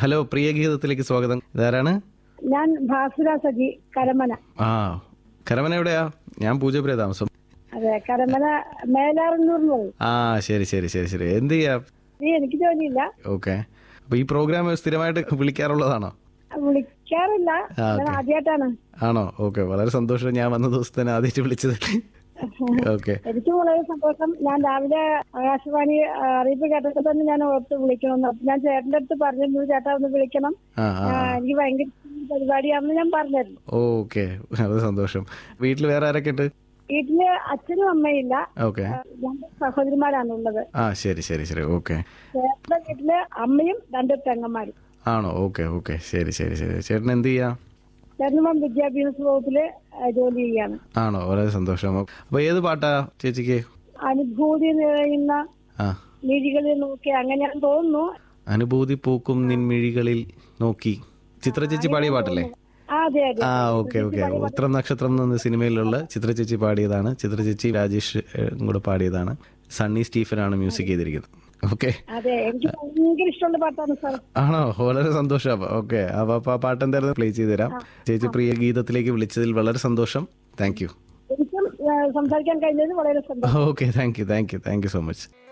Hello പ്രിയ ഗീതത്തിലേക്ക് സ്വാഗതം ഇതാരാണ് ഞാൻ ഭാസുര സജി കരമന ആ കരമന എവിടെയാ ഞാൻ പൂജപ്പുര താമസം അതെ കരമന മേലാറന്നൂർ എന്ന് പറയും ആ ശരി ശരി ശരി ശരി എന്ത് ചെയ്യാ ഈ എനിക്ക് ജോലിയില്ല ഓക്കെ അപ്പൊ ഈ പ്രോഗ്രാം സ്ഥിരമായിട്ട് വിളിക്കാറുള്ളതാണോ വിളിക്കാറില്ല ആ, ഞാൻ ഓക്കേ. ആദ്യമായിട്ടാണ് ആണോ ഓക്കെ വളരെ സന്തോഷം ഞാൻ വന്ന ദിവസം തന്നെ ആദ്യമായിട്ട് വിളിച്ചത് ഓക്കെ എനിക്ക് വളരെ സന്തോഷം ഞാൻ രാവിലെ ആകാശവാണി ആ, അറിയിപ്പ് കേട്ടപ്പോൾ തന്നെ ഞാൻ ഓർത്ത് വിളിക്കണമെന്ന് അപ്പൊ ഞാൻ ചേട്ടന്റെ അടുത്ത് പറഞ്ഞിരുന്നു ചേട്ടാ ഒന്ന് വിളിക്കണം ആ ആ ആ, എനിക്ക് ഭയങ്കര ഇഷ്ടമുള്ള പരിപാടിയാണെന്ന് ഞാൻ പറഞ്ഞിരുന്നു ഓക്കെ വളരെ സന്തോഷം വീട്ടിൽ വേറെ ആരൊക്കെ ഉണ്ട് വീട്ടില് അച്ഛനും അമ്മയില്ല ഓക്കെ ആ, രണ്ട് സഹോദരിമാരാണ് ഉള്ളത് ആ ശരി ശരി ശരി ഓക്കെ ചേട്ടന്റെ വീട്ടില് അമ്മയും രണ്ട് പെങ്ങന്മാരും ആണോ ഓക്കെ ഓക്കെ ശരി ശരി ശരി ചേട്ടൻ എന്ത് ചെയ്യാ ചേട്ടനും വിദ്യാഭ്യാസ വകുപ്പില് ആ, ജോലി ചെയ്യാണ് ആണോ വളരെ സന്തോഷം അപ്പൊ ഏത് പാട്ടാ ചേച്ചിക്ക് അനുഭൂതി നിറയുന്ന ആ മിഴികളിൽ നോക്കി അങ്ങനെയാണെന്ന് തോന്നുന്നു അനുഭൂതി പൂക്കും നിൻമിഴികളിൽ നോക്കി ചിത്ര ചേച്ചി പാടിയ പാട്ടല്ലേ ആ, അതെ അതെ ആ ഓക്കെ ഓക്കെ ഉത്രം നക്ഷത്രം എന്ന സിനിമയിലുള്ള ചിത്ര ചേച്ചി പാടിയതാണ് ചിത്ര ചേച്ചി രാജേഷ് ഏഹ്, കൂടെ പാടിയതാണ് സണ്ണി സ്റ്റീഫനാണ് മ്യൂസിക് ചെയ്തിരിക്കുന്നത് ഓക്കെ അതെ എനിക്ക് ഭയങ്കര ഇഷ്ടമുള്ള പാട്ടാണ് സാർ ആണോ വളരെ സന്തോഷം ഓക്കെ അപ്പൊ അപ്പൊ ആ പാട്ട് എന്തായാലും പ്ലേ ചെയ്ത് തരാം ചേച്ചി പ്രിയ ഗീതത്തിലേക്ക് വിളിച്ചതിൽ വളരെ സന്തോഷം താങ്ക് യു എനിക്കും ആ, സംസാരിക്കാൻ കഴിഞ്ഞതിൽ വളരെ സന്തോഷം okay thank you thank you thank you so much